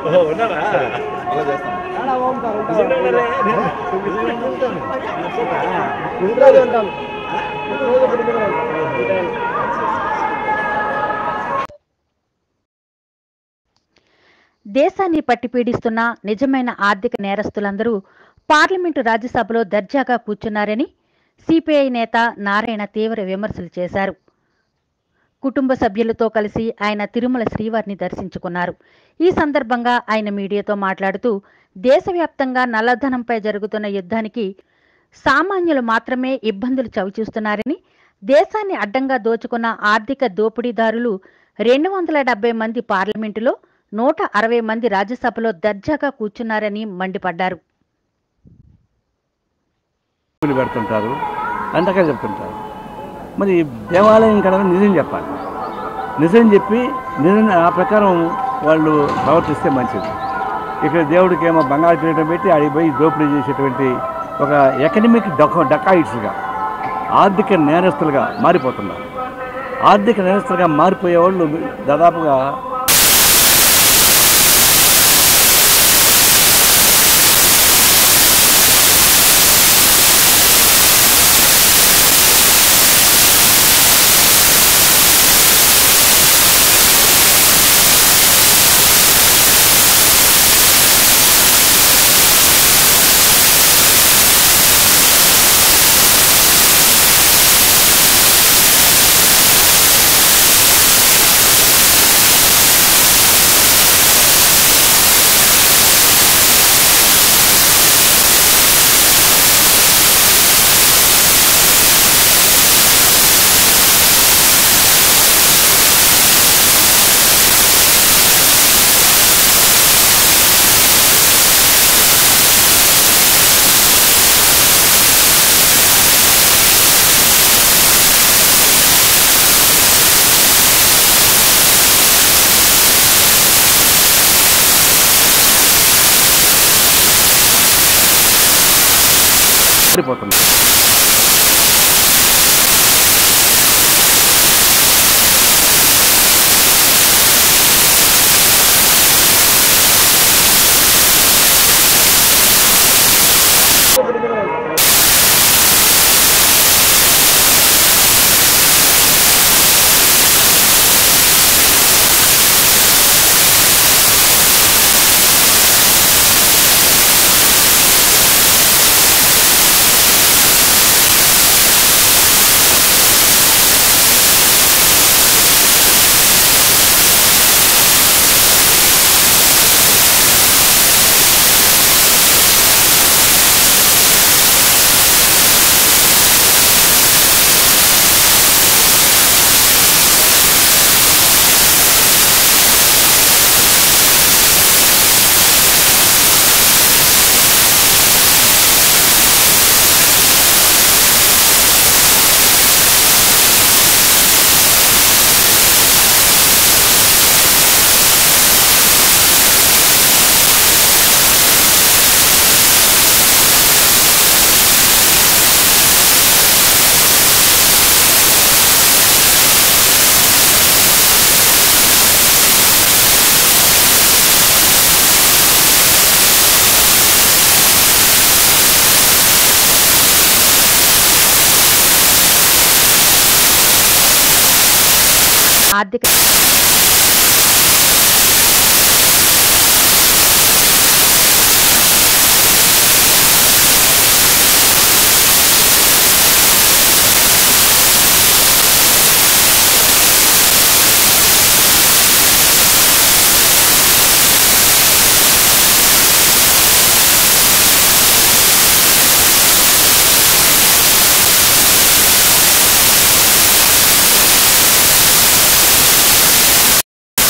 ఓహో ఉన్నారా అలా చేస్తాం నిజంగా ఉన్నారే? నిజంగా ఉంటాను. గుడిలోనే ఉంటాను రోజు గుడిలోనే ఉంటాను దేశాన్ని పట్టిపీడిస్తున్న నిజమైన ఆర్థిక నేరస్తులందరూ పార్లమెంటు రాజ్యసభలో దర్జాగా కూర్చున్నారని సిపిఐ నేత నారాయణ తీవ్ర విమర్శలు చేశారు కుటుంబ సభ్యులతో కలిసి ఆయన తిరుమల శ్రీవారిని దర్శించుకున్నారు ఈ సందర్భంగా ఆయన మీడియాతో మాట్లాడుతూ దేశవ్యాప్తంగా నల్లధనంపై జరుగుతున్న యుద్ధానికి సామాన్యులు మాత్రమే ఇబ్బందులు చవిచూస్తున్నారని దేశాన్ని అడ్డంగా దోచుకున్న ఆర్థిక దోపిడీదారులు రెండు వందల డెబ్బై మంది పార్లమెంటులో నూట అరవై మంది రాజ్యసభలో దర్జాగా కూర్చున్నారని మండిపడ్డారు పూలు పెడుతుంటారు అంతగా చెప్తుంటారు మరి దేవాలయం కడ నిజం చెప్పాలి నిజం చెప్పి నిజం ఆ ప్రకారం వాళ్ళు ప్రవర్తిస్తే మంచిది ఇక్కడ దేవుడికి ఏమో బంగారు పీఠం పెట్టి ఆడికి పోయి దోపిడీ చేసేటువంటి ఒక ఎకనమిక్ డొక డకాయిట్స్గా ఆర్థిక నేరస్తులుగా మారిపోతున్నారు ఆర్థిక నేరస్తులుగా మారిపోయే వాళ్ళు దాదాపుగా మారిపోతున్నారు ఆర్థిక